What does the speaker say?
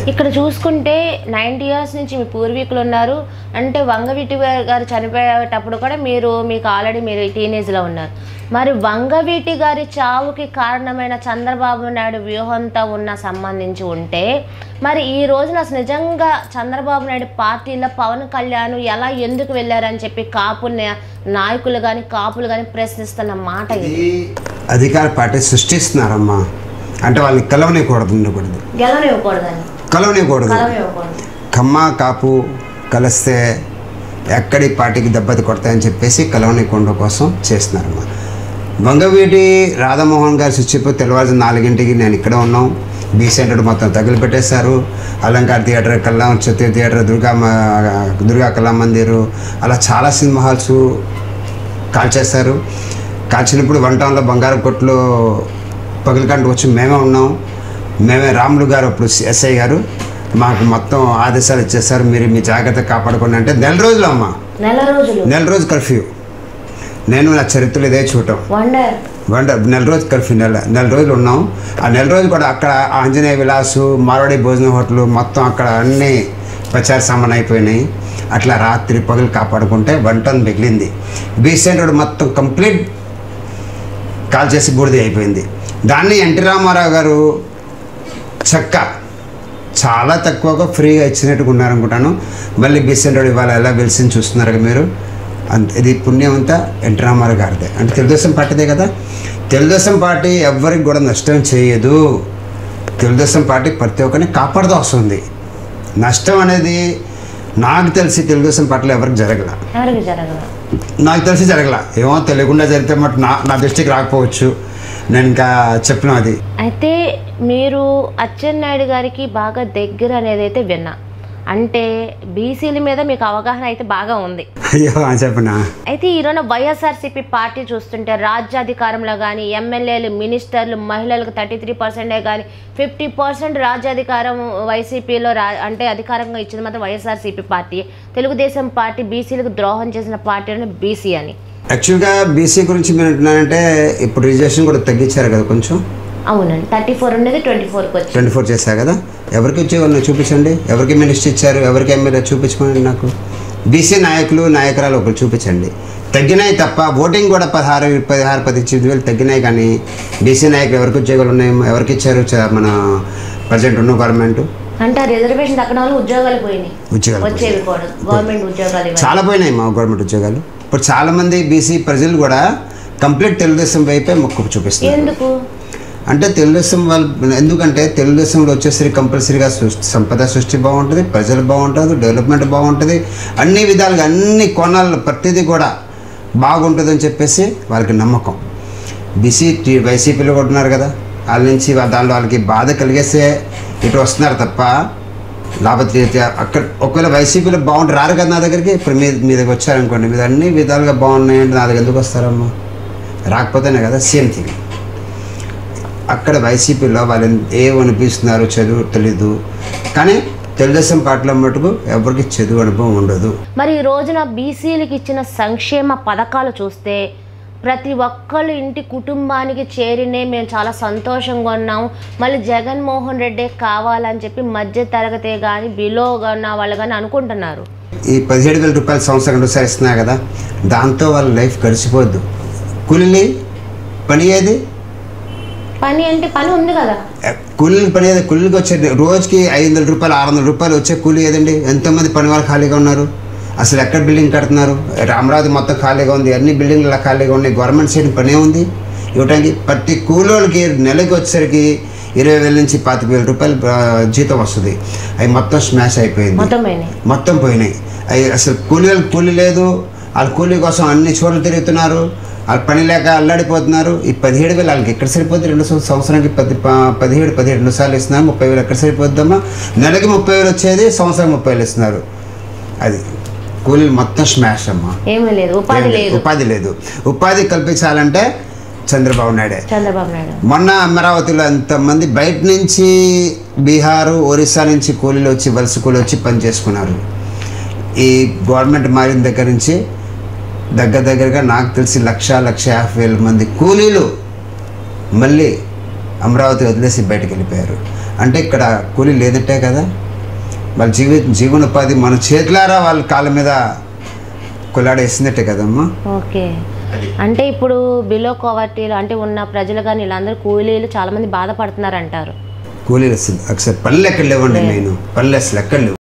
ఇక్కడ చూసుకుంటే ninety years నుంచి మీ పూర్వీకులు ఉన్నారు అంటే వంగవీటి గారు చనిపోయేటప్పుడు కూడా మీరు మీకు ఆల్రెడీ మీరు టీనేజ్లో ఉన్నారు మరి వంగవీటి గారి చావుకి కారణమైన చంద్రబాబు నాయుడు వ్యూహంతో ఉన్న సంబంధించి ఉంటే మరి ఈ రోజున అసలు నిజంగా చంద్రబాబు నాయుడు పార్టీలో పవన్ కళ్యాణ్ ఎలా ఎందుకు వెళ్ళారని చెప్పి కాపు నా- నాయకులు కానీ కాపులు కానీ ప్రశ్నిస్తున్న మాట ఇది ఇది అధికార పార్టీ సృష్టిస్తున్నారమ్మా అంటే వాళ్ళని కలవనివ్వకూడదు ఉండకూడదు గెలవనివ్వకూడదని కలవనివ్వకూడదు కలవనివ్వకూడదు కమ్మ కాపు కలిస్తే ఎక్కడి పార్టీకి దెబ్బతి కొడతాయని చెప్పేసి కలవనికుండా కోసం చేస్తున్నారమ్మా వంగవీటి రాధామోహన్ గారు స్విచ్చిపోయి తెల్లవారు నాలుగింటికి నేను ఇక్కడ ఉన్నాం బీ సెంటర్ మొత్తం తగిలిపెట్టేశారు అలంకార్ థియేటర్ కళ్యాణ్ చతుర్ థియేటర్ దుర్గా మ- దుర్గా కళా మందిరు అలా చాలా సినిమా హాల్స్ కాల్చేస్తారు కాల్చినప్పుడు వన్ టౌన్లో బంగారం కొట్లు పగిలికంటూ వచ్చి మేమే ఉన్నాం మేమే రాములు గారు అప్పుడు ఎస్ఐ గారు మాకు మొత్తం ఆదేశాలు ఇచ్చేస్తారు మీరు మీ జాగ్రత్త కాపాడుకోండి అంటే నెల రోజులు అమ్మా నెల రోజులు నెల రోజు కర్ఫ్యూ నేను నా చరిత్రలో ఇదే చూడటం వండర్ వంట నెల రోజు కర్ఫ్యూ నెల నెల రోజులు ఉన్నాం ఆ నెల రోజులు కూడా అక్కడ ఆంజనేయ విలాసు మార్వాడి భోజన హోటల్ మొత్తం అక్కడ అన్ని ప్రచార సామాన్ అయిపోయినాయి అట్లా రాత్రి పగలు కాపాడుకుంటే వంట మిగిలింది బీచ్ సెంటర్ మొత్తం కంప్లీట్ కాల్ చేసి బూడిద అయిపోయింది దాన్ని ఎన్టీ రామారావు గారు చక్క చాలా తక్కువగా ఫ్రీగా ఇచ్చినట్టుగా ఉన్నారనుకుంటాను మళ్ళీ బీసెంట్ రోడ్ ఇవాళ ఎలా వెలిసింది చూస్తున్నారు కదా మీరు అంత ఇది పుణ్యం అంతా ఎన్టీ రామారావు గారిదే అంటే తెలుగుదేశం పార్టీదే కదా తెలుగుదేశం పార్టీ ఎవ్వరికి కూడా నష్టం చేయదు తెలుగుదేశం పార్టీ ప్రతి ఒక్కరిని కాపాడుతూ వస్తుంది నష్టం అనేది నాకు తెలిసి తెలుగుదేశం పార్టీలో ఎవరికి జరగల ఎవరికి జరగదు నాకు తెలిసి జరగల ఏమో తెలియకుండా జరిగితే మటు నా నా దృష్టికి రాకపోవచ్చు నేను ఇంకా చెప్పిన అది అయితే మీరు అచ్చెన్నాయుడు గారికి బాగా దగ్గర అనేది అయితే విన్నా అంటే బీసీల మీద మీకు అవగాహన అయితే బాగా ఉంది అయ్యో చెప్పనా అయితే ఈరోజు వైఎస్ఆర్సీపీ పార్టీ చూస్తుంటే రాజ్యాధికారంలో కానీ ఎమ్మెల్యేలు మినిస్టర్లు మహిళలకు థర్టీ త్రీ పర్సెంటే కానీ ఫిఫ్టీ పర్సెంట్ రాజ్యాధికారం వైసీపీలో రా అంటే అధికారంగా ఇచ్చింది మాత్రం వైఎస్ఆర్సీపీ పార్టీ తెలుగుదేశం పార్టీ బీసీలకు ద్రోహం చేసిన పార్టీ అని బీసీ అని యాక్చువల్గా బీసీ గురించి మీరు అంటున్నారంటే ఇప్పుడు రిజర్వేషన్ కూడా తగ్గించారు కదా కొంచెం అవునండి థర్టీ ఫోర్ ఉండేది ట్వంటీ ఫోర్కి వచ్చి ట్వంటీ ఫోర్ చేశారు కదా ఎవరికి వచ్చేవారు నాకు చూపించండి ఎవరికి మినిస్టర్ ఇచ్చారు ఎవరికి ఎమ్మెల్యే చూపించమని నాకు బీసీ నాయకులు నాయకురాలు ఒకరు చూపించండి తగ్గినాయి తప్ప ఓటింగ్ కూడా పదహారు పదహారు పదిహేను వేలు తగ్గినాయి కానీ బీసీ నాయకులు ఎవరికి ఉద్యోగాలు ఉన్నాయి ఎవరికి ఇచ్చారు చ- మన ప్రజెంట్ ఉన్న గవర్నమెంట్ అంటే ఆ రిజర్వేషన్ దక్కడం వల్ల ఉద్యోగాలు పోయినాయి ఉద్యోగాలు వచ్చేవి కూడా గవర్నమెంట్ ఉద్యోగాలు ఇవ్వాలి చాలా పోయినాయి మా గవర్నమెంట్ ఉద్యోగాలు ఇప్పుడు చాలామంది బీసీ ప్రజలు కూడా కంప్లీట్ తెలుగుదేశం వైపే మొక్కు చూపిస్తున్నారు ఎందుకు అంటే తెలుగుదేశం వాళ్ళు ఎందుకంటే తెలుగుదేశంలో వచ్చేసరికి కంపల్సరీగా సృష్టి సంపద సృష్టి బాగుంటుంది ప్రజలు బాగుంటుంది డెవలప్మెంట్ బాగుంటుంది అన్ని విధాలుగా అన్ని కోణాలు ప్రతిదీ కూడా బాగుంటుందని చెప్పేసి వాళ్ళకి నమ్మకం బీసీ టీ- వైసీపీలో కూడా ఉన్నారు కదా వాళ్ళ నుంచి వా- దానిలో వాళ్ళకి బాధ కలిగేసే ఇటు వస్తున్నారు తప్ప లాభత్రీత్య అక్కడ ఒకవేళ వైసీపీలో బాగుంటే రారు కదా నా దగ్గరికి ఇప్పుడు మీ మీ దగ్గర వచ్చారనుకోండి మీరు అన్ని విధాలుగా బాగున్నాయంటే నా దగ్గర ఎందుకు వస్తారమ్మా రాకపోతేనే కదా సేమ్ థింగ్ అక్కడ వైసీపీలో వాళ్ళు ఏం అనిపిస్తున్నారు చదువు తెలీదు కానీ తెలుగుదేశం పార్టీలో మటుకు ఎవరికి చదువు అనుభవం ఉండదు మరి ఈ రోజున బీసీలకు ఇచ్చిన సంక్షేమ పథకాలు చూస్తే ప్రతి ఒక్కళ్ళు ఇంటి కుటుంబానికి చేరినే మేము చాలా సంతోషంగా ఉన్నాం మళ్ళీ జగన్మోహన్ రెడ్డే కావాలని చెప్పి మధ్య తరగతి కానీ బిలో ఉన్న వాళ్ళు కానీ అనుకుంటున్నారు ఈ పదిహేడు వేల రూపాయల సంవత్సరం రెండుసారి ఇస్తున్నారు కదా దాంతో వాళ్ళ లైఫ్ గడిచిపోద్దు కూలీని పని ఏది పని అంటే పని ఉంది కదా కూలీని పని ఏది కూలీకి వచ్చే రోజుకి ఐదు వందల రూపాయలు ఆరు వందల రూపాయలు వచ్చే కూలీ ఏదండి ఎంతమంది పని వాళ్ళు ఖాళీగా ఉన్నారు అసలు ఎక్కడ బిల్డింగ్ కడుతున్నారు అమరావతి మొత్తం ఖాళీగా ఉంది అన్ని బిల్డింగ్లు ఇలా ఖాళీగా ఉన్నాయి గవర్నమెంట్ సైడ్ పనే ఉంది ఇవ్వటానికి ప్రతి కూలోళ్ళకి నెలకి వచ్చేసరికి ఇరవై వేల నుంచి పాతిక వేల రూపాయలు ఆ, జీతం వస్తుంది అవి మొత్తం స్మాష్ అయిపోయింది మొత్తం పోయినాయి మొత్తం పోయినాయి అవి అసలు కూలీ వాళ్ళకి కూలీ లేదు వాళ్ళ కూలీ కోసం అన్ని చోట్ల తిరుగుతున్నారు వాళ్ళు పని లేక అల్లాడిపోతున్నారు ఈ పదిహేడు వేలు వాళ్ళకి ఎక్కడ సరిపోద్ది రెండు సంవ- సంవత్సరానికి పది ప- పదిహేడు పదిహేడు రెండు సార్లు ఇస్తున్నారు ముప్పై వేలు ఎక్కడ సరిపోద్దమ్మా నెలకి ముప్పై వేలు వచ్చేది సంవత్సరం ముప్పై వేలు ఇస్తున్నారు అది కూలీలు మొత్తం స్మాష్ అమ్మా ఏమీ లేదు ఉపాధి ఏం లేదు, లేదు ఉపాధి లేదు ఉపాధి కల్పించాలంటే చంద్రబాబు నాయుడే చంద్రబాబు నాయుడు మొన్న అమరావతిలో ఎంతమంది బయట నుంచి బీహారు ఒరిస్సా నుంచి కూలీలు వచ్చి వలస కూలీలు వచ్చి పని చేసుకున్నారు ఈ గవర్నమెంట్ మారిన దగ్గర నుంచి దగ్గర దగ్గరగా నాకు తెలిసి లక్ష లక్ష యాభై వేల మంది కూలీలు మళ్ళీ అమరావతి వదిలేసి బయటకు వెళ్ళిపోయారు అంటే ఇక్కడ కూలీ లేదంటే కదా వాళ్ళ జీవి జీవనోపాధి మన చేతులారా వాళ్ళ కాళ్ళ మీద కొలాడేసినట్టే కదమ్మా ఓకే అంటే ఇప్పుడు బిలో కోవర్టీలు అంటే ఉన్న ప్రజలు కానీ వీళ్ళందరూ కూలీలు చాలా మంది బాధపడుతున్నారు అంటారు కూలీలు అసలు అసలు పల్లె ఎక్కడ లేవండి నేను పల్లె అసలు ఎక్కడ లేవు